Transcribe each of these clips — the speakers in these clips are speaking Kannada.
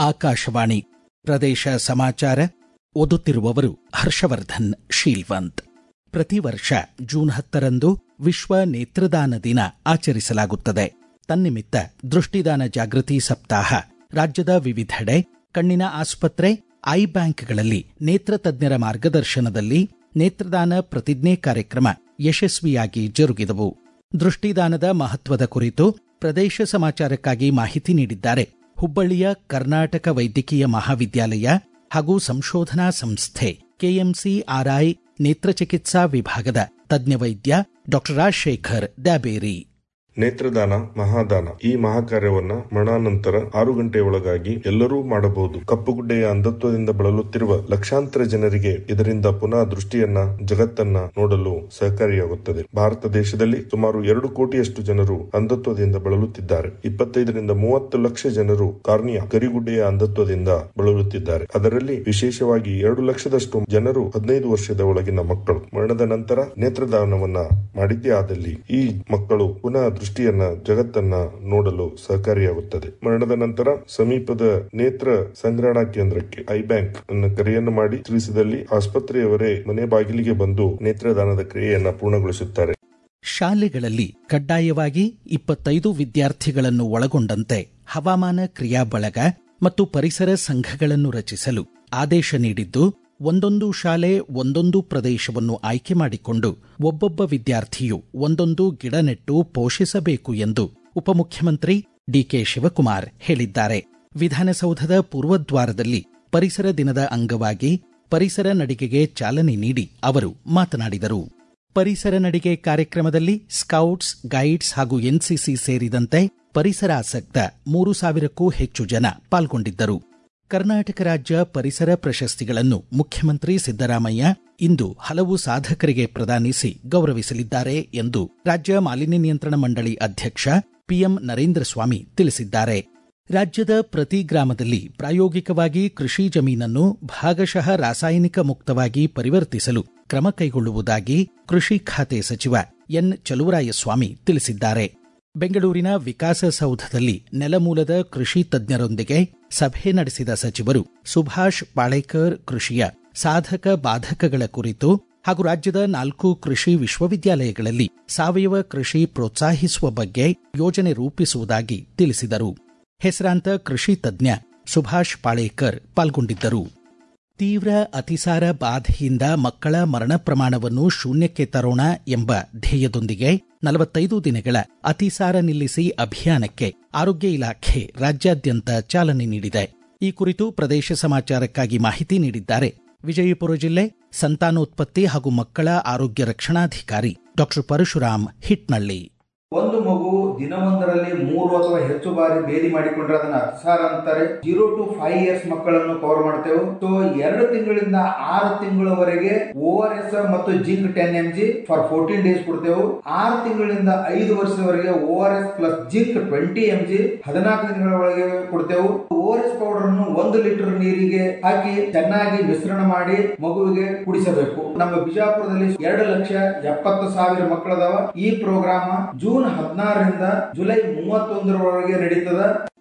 ಆಕಾಶವಾಣಿ ಪ್ರದೇಶ ಸಮಾಚಾರ ಓದುತ್ತಿರುವವರು ಹರ್ಷವರ್ಧನ್ ಶೀಲ್ವಂತ್ ಪ್ರತಿ ವರ್ಷ ಜೂನ್ ಹತ್ತರಂದು ವಿಶ್ವ ನೇತ್ರದಾನ ದಿನ ಆಚರಿಸಲಾಗುತ್ತದೆ ತನ್ನಿಮಿತ್ತ ದೃಷ್ಟಿದಾನ ಜಾಗೃತಿ ಸಪ್ತಾಹ ರಾಜ್ಯದ ವಿವಿಧೆಡೆ ಕಣ್ಣಿನ ಆಸ್ಪತ್ರೆ ಐ ಬ್ಯಾಂಕ್ಗಳಲ್ಲಿ ನೇತ್ರ ತಜ್ಞರ ಮಾರ್ಗದರ್ಶನದಲ್ಲಿ ನೇತ್ರದಾನ ಪ್ರತಿಜ್ಞೆ ಕಾರ್ಯಕ್ರಮ ಯಶಸ್ವಿಯಾಗಿ ಜರುಗಿದವು ದೃಷ್ಟಿದಾನದ ಮಹತ್ವದ ಕುರಿತು ಪ್ರದೇಶ ಸಮಾಚಾರಕ್ಕಾಗಿ ಮಾಹಿತಿ ನೀಡಿದ್ದಾರೆ ಹುಬ್ಬಳ್ಳಿಯ ಕರ್ನಾಟಕ ವೈದ್ಯಕೀಯ ಮಹಾವಿದ್ಯಾಲಯ ಹಾಗೂ ಸಂಶೋಧನಾ ಸಂಸ್ಥೆ ಕೆಎಂಸಿಆರ್ಐ ನೇತ್ರಚಿಕಿತ್ಸಾ ವಿಭಾಗದ ತಜ್ಞ ವೈದ್ಯ ಡಾಕ್ಟರ್ ರಾಜಶೇಖರ್ ದ್ಯಾಬೇರಿ ನೇತ್ರದಾನ ಮಹಾದಾನ ಈ ಮಹಾಕಾರ್ಯವನ್ನ ಮರಣಾನಂತರ ಆರು ಗಂಟೆಯೊಳಗಾಗಿ ಎಲ್ಲರೂ ಮಾಡಬಹುದು ಕಪ್ಪುಗುಡ್ಡೆಯ ಅಂಧತ್ವದಿಂದ ಬಳಲುತ್ತಿರುವ ಲಕ್ಷಾಂತರ ಜನರಿಗೆ ಇದರಿಂದ ಪುನಃ ದೃಷ್ಟಿಯನ್ನ ಜಗತ್ತನ್ನ ನೋಡಲು ಸಹಕಾರಿಯಾಗುತ್ತದೆ ಭಾರತ ದೇಶದಲ್ಲಿ ಸುಮಾರು ಎರಡು ಕೋಟಿಯಷ್ಟು ಜನರು ಅಂಧತ್ವದಿಂದ ಬಳಲುತ್ತಿದ್ದಾರೆ ಇಪ್ಪತ್ತೈದರಿಂದ ಮೂವತ್ತು ಲಕ್ಷ ಜನರು ಕಾರ್ನಿಯಾ ಗರಿಗುಡ್ಡೆಯ ಅಂಧತ್ವದಿಂದ ಬಳಲುತ್ತಿದ್ದಾರೆ ಅದರಲ್ಲಿ ವಿಶೇಷವಾಗಿ ಎರಡು ಲಕ್ಷದಷ್ಟು ಜನರು ಹದಿನೈದು ವರ್ಷದ ಒಳಗಿನ ಮಕ್ಕಳು ಮರಣದ ನಂತರ ನೇತ್ರದಾನವನ್ನ ಮಾಡಿದ್ದೇ ಆದಲ್ಲಿ ಈ ಮಕ್ಕಳು ಪುನಃ ದೃಷ್ಟಿಯನ್ನ ಜಗತ್ತನ್ನ ನೋಡಲು ಸಹಕಾರಿಯಾಗುತ್ತದೆ ಮರಣದ ನಂತರ ಸಮೀಪದ ನೇತ್ರ ಸಂಗ್ರಹಣಾ ಕೇಂದ್ರಕ್ಕೆ ಐ ಬ್ಯಾಂಕ್ ಅನ್ನ ಕರೆಯನ್ನು ಮಾಡಿ ತಿಳಿಸಿದಲ್ಲಿ ಆಸ್ಪತ್ರೆಯವರೇ ಮನೆ ಬಾಗಿಲಿಗೆ ಬಂದು ನೇತ್ರದಾನದ ಕ್ರಿಯೆಯನ್ನ ಪೂರ್ಣಗೊಳಿಸುತ್ತಾರೆ ಶಾಲೆಗಳಲ್ಲಿ ಕಡ್ಡಾಯವಾಗಿ ಇಪ್ಪತ್ತೈದು ವಿದ್ಯಾರ್ಥಿಗಳನ್ನು ಒಳಗೊಂಡಂತೆ ಹವಾಮಾನ ಕ್ರಿಯಾ ಬಳಗ ಮತ್ತು ಪರಿಸರ ಸಂಘಗಳನ್ನು ರಚಿಸಲು ಆದೇಶ ನೀಡಿದ್ದು ಒಂದೊಂದು ಶಾಲೆ ಒಂದೊಂದು ಪ್ರದೇಶವನ್ನು ಆಯ್ಕೆ ಮಾಡಿಕೊಂಡು ಒಬ್ಬೊಬ್ಬ ವಿದ್ಯಾರ್ಥಿಯು ಒಂದೊಂದು ಗಿಡ ನೆಟ್ಟು ಪೋಷಿಸಬೇಕು ಎಂದು ಉಪಮುಖ್ಯಮಂತ್ರಿ ಡಿಕೆ ಶಿವಕುಮಾರ್ ಹೇಳಿದ್ದಾರೆ ವಿಧಾನಸೌಧದ ಪೂರ್ವದ್ವಾರದಲ್ಲಿ ಪರಿಸರ ದಿನದ ಅಂಗವಾಗಿ ಪರಿಸರ ನಡಿಗೆಗೆ ಚಾಲನೆ ನೀಡಿ ಅವರು ಮಾತನಾಡಿದರು ಪರಿಸರ ನಡಿಗೆ ಕಾರ್ಯಕ್ರಮದಲ್ಲಿ ಸ್ಕೌಟ್ಸ್ ಗೈಡ್ಸ್ ಹಾಗೂ ಎನ್ಸಿಸಿ ಸೇರಿದಂತೆ ಪರಿಸರಾಸಕ್ತ ಮೂರು ಸಾವಿರಕ್ಕೂ ಹೆಚ್ಚು ಜನ ಪಾಲ್ಗೊಂಡಿದ್ದರು ಕರ್ನಾಟಕ ರಾಜ್ಯ ಪರಿಸರ ಪ್ರಶಸ್ತಿಗಳನ್ನು ಮುಖ್ಯಮಂತ್ರಿ ಸಿದ್ದರಾಮಯ್ಯ ಇಂದು ಹಲವು ಸಾಧಕರಿಗೆ ಪ್ರದಾನಿಸಿ ಗೌರವಿಸಲಿದ್ದಾರೆ ಎಂದು ರಾಜ್ಯ ಮಾಲಿನ್ಯ ನಿಯಂತ್ರಣ ಮಂಡಳಿ ಅಧ್ಯಕ್ಷ ಪಿಎಂ ನರೇಂದ್ರ ಸ್ವಾಮಿ ತಿಳಿಸಿದ್ದಾರೆ ರಾಜ್ಯದ ಪ್ರತಿ ಗ್ರಾಮದಲ್ಲಿ ಪ್ರಾಯೋಗಿಕವಾಗಿ ಕೃಷಿ ಜಮೀನನ್ನು ಭಾಗಶಃ ರಾಸಾಯನಿಕ ಮುಕ್ತವಾಗಿ ಪರಿವರ್ತಿಸಲು ಕ್ರಮ ಕೈಗೊಳ್ಳುವುದಾಗಿ ಕೃಷಿ ಖಾತೆ ಸಚಿವ ಎನ್ ಚಲುವರಾಯಸ್ವಾಮಿ ತಿಳಿಸಿದ್ದಾರೆ ಬೆಂಗಳೂರಿನ ವಿಕಾಸಸೌಧದಲ್ಲಿ ನೆಲಮೂಲದ ಕೃಷಿ ತಜ್ಞರೊಂದಿಗೆ ಸಭೆ ನಡೆಸಿದ ಸಚಿವರು ಸುಭಾಷ್ ಪಾಳೇಕರ್ ಕೃಷಿಯ ಸಾಧಕ ಬಾಧಕಗಳ ಕುರಿತು ಹಾಗೂ ರಾಜ್ಯದ ನಾಲ್ಕು ಕೃಷಿ ವಿಶ್ವವಿದ್ಯಾಲಯಗಳಲ್ಲಿ ಸಾವಯವ ಕೃಷಿ ಪ್ರೋತ್ಸಾಹಿಸುವ ಬಗ್ಗೆ ಯೋಜನೆ ರೂಪಿಸುವುದಾಗಿ ತಿಳಿಸಿದರು ಹೆಸರಾಂತ ಕೃಷಿ ತಜ್ಞ ಸುಭಾಷ್ ಪಾಳೇಕರ್ ಪಾಲ್ಗೊಂಡಿದ್ದರು ತೀವ್ರ ಅತಿಸಾರ ಬಾಧೆಯಿಂದ ಮಕ್ಕಳ ಮರಣ ಪ್ರಮಾಣವನ್ನು ಶೂನ್ಯಕ್ಕೆ ತರೋಣ ಎಂಬ ಧ್ಯೇಯದೊಂದಿಗೆ ನಲವತ್ತೈದು ದಿನಗಳ ಅತಿಸಾರ ನಿಲ್ಲಿಸಿ ಅಭಿಯಾನಕ್ಕೆ ಆರೋಗ್ಯ ಇಲಾಖೆ ರಾಜ್ಯಾದ್ಯಂತ ಚಾಲನೆ ನೀಡಿದೆ ಈ ಕುರಿತು ಪ್ರದೇಶ ಸಮಾಚಾರಕ್ಕಾಗಿ ಮಾಹಿತಿ ನೀಡಿದ್ದಾರೆ ವಿಜಯಪುರ ಜಿಲ್ಲೆ ಸಂತಾನೋತ್ಪತ್ತಿ ಹಾಗೂ ಮಕ್ಕಳ ಆರೋಗ್ಯ ರಕ್ಷಣಾಧಿಕಾರಿ ಡಾಕ್ಟರ್ ಪರಶುರಾಮ್ ಹಿಟ್ನಳ್ಳಿ ಒಂದು ಮಗು ದಿನವೊಂದರಲ್ಲಿ ಮೂರು ಅಥವಾ ಹೆಚ್ಚು ಬಾರಿ ಬೇದಿ ಮಾಡಿಕೊಂಡ್ರೆ ಅದನ್ನ ಅತಿಸಾರ ಅಂತಾರೆ ಜೀರೋ ಟು ಫೈವ್ ಇಯರ್ಸ್ ಮಕ್ಕಳನ್ನು ಕವರ್ ಮಾಡ್ತೇವೆ ಸೊ ಎರಡು ತಿಂಗಳಿಂದ ಆರು ತಿಂಗಳವರೆಗೆ ಓ ಆರ್ ಎಸ್ ಮತ್ತು zinc ten M G for fourteen days ಕೊಡ್ತೇವೆ ಆರು ತಿಂಗಳಿಂದ ಐದು ವರ್ಷದವರೆಗೆ O R S plus zinc twenty M G ಹದಿನಾಲ್ಕು ದಿನಗಳವರೆಗೆ ಕೊಡ್ತೇವೆ ಓ ಆರ್ ಎಸ್ ಪೌಡರ್ ಅನ್ನು ಒಂದು ಲೀಟರ್ ನೀರಿಗೆ ಹಾಕಿ ಚೆನ್ನಾಗಿ ಮಿಶ್ರಣ ಮಾಡಿ ಮಗುವಿಗೆ ಕುಡಿಸಬೇಕು ನಮ್ಮ ಬಿಜಾಪುರದಲ್ಲಿ ಎರಡು ಲಕ್ಷ ಎಪ್ಪತ್ತು ಸಾವಿರ ಮಕ್ಕಳದಾವ ಈ ಪ್ರೋಗ್ರಾಮ್ ಜೂನ್ ಹದಿನಾರರಿಂದ ಜುಲೈ ಮೂವತ್ತೊಂದರವರೆಗೆ ನಡೀತದ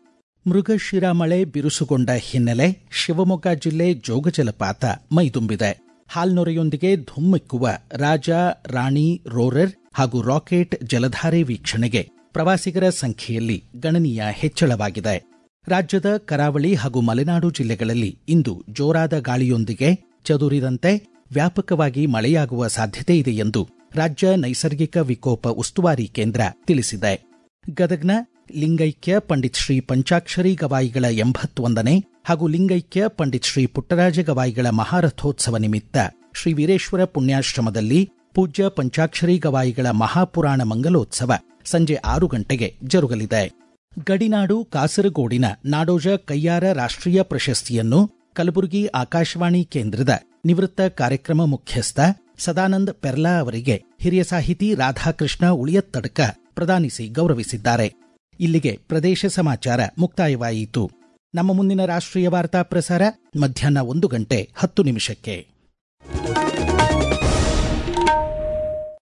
ಮೃಗಶಿರ ಮಳೆ ಬಿರುಸುಗೊಂಡ ಹಿನ್ನೆಲೆ ಶಿವಮೊಗ್ಗ ಜಿಲ್ಲೆ ಜೋಗ ಜಲಪಾತ ಮೈದುಂಬಿದೆ ಹಾಲ್ನೊರೆಯೊಂದಿಗೆ ಧುಮ್ಮಿಕ್ಕುವ ರಾಜ ರಾಣಿ ರೋರರ್ ಹಾಗೂ ರಾಕೆಟ್ ಜಲಧಾರೆ ವೀಕ್ಷಣೆಗೆ ಪ್ರವಾಸಿಗರ ಸಂಖ್ಯೆಯಲ್ಲಿ ಗಣನೀಯ ಹೆಚ್ಚಳವಾಗಿದೆ ರಾಜ್ಯದ ಕರಾವಳಿ ಹಾಗೂ ಮಲೆನಾಡು ಜಿಲ್ಲೆಗಳಲ್ಲಿ ಇಂದು ಜೋರಾದ ಗಾಳಿಯೊಂದಿಗೆ ಚದುರಿದಂತೆ ವ್ಯಾಪಕವಾಗಿ ಮಳೆಯಾಗುವ ಸಾಧ್ಯತೆ ಇದೆ ಎಂದು ರಾಜ್ಯ ನೈಸರ್ಗಿಕ ವಿಕೋಪ ಉಸ್ತುವಾರಿ ಕೇಂದ್ರ ತಿಳಿಸಿದೆ ಗದಗ್ನ ಲಿಂಗೈಕ್ಯ ಪಂಡಿತ್ ಶ್ರೀ ಪಂಚಾಕ್ಷರಿ ಗವಾಯಿಗಳ ಎಂಬತ್ತೊಂದನೇ ಹಾಗೂ ಲಿಂಗೈಕ್ಯ ಪಂಡಿತ್ ಶ್ರೀ ಪುಟ್ಟರಾಜ ಗವಾಯಿಗಳ ಮಹಾರಥೋತ್ಸವ ನಿಮಿತ್ತ ಶ್ರೀ ವೀರೇಶ್ವರ ಪುಣ್ಯಾಶ್ರಮದಲ್ಲಿ ಪೂಜ್ಯ ಪಂಚಾಕ್ಷರಿ ಗವಾಯಿಗಳ ಮಹಾಪುರಾಣ ಮಂಗಲೋತ್ಸವ ಸಂಜೆ ಆರು ಗಂಟೆಗೆ ಜರುಗಲಿದೆ ಗಡಿನಾಡು ಕಾಸರಗೋಡಿನ ನಾಡೋಜ ಕಯ್ಯಾರ ರಾಷ್ಟ್ರೀಯ ಪ್ರಶಸ್ತಿಯನ್ನು ಕಲಬುರಗಿ ಆಕಾಶವಾಣಿ ಕೇಂದ್ರದ ನಿವೃತ್ತ ಕಾರ್ಯಕ್ರಮ ಮುಖ್ಯಸ್ಥ ಸದಾನಂದ್ ಪೆರ್ಲಾ ಅವರಿಗೆ ಹಿರಿಯ ಸಾಹಿತಿ ರಾಧಾಕೃಷ್ಣ ಉಳಿಯತ್ತಡ್ಕ ಪ್ರದಾನಿಸಿ ಗೌರವಿಸಿದ್ದಾರೆ ಇಲ್ಲಿಗೆ ಪ್ರದೇಶ ಸಮಾಚಾರ ಮುಕ್ತಾಯವಾಯಿತು ನಮ್ಮ ಮುಂದಿನ ರಾಷ್ಟ್ರೀಯ ವಾರ್ತಾ ಪ್ರಸಾರ ಮಧ್ಯಾಹ್ನ ಒಂದು ಗಂಟೆ ಹತ್ತು ನಿಮಿಷಕ್ಕೆ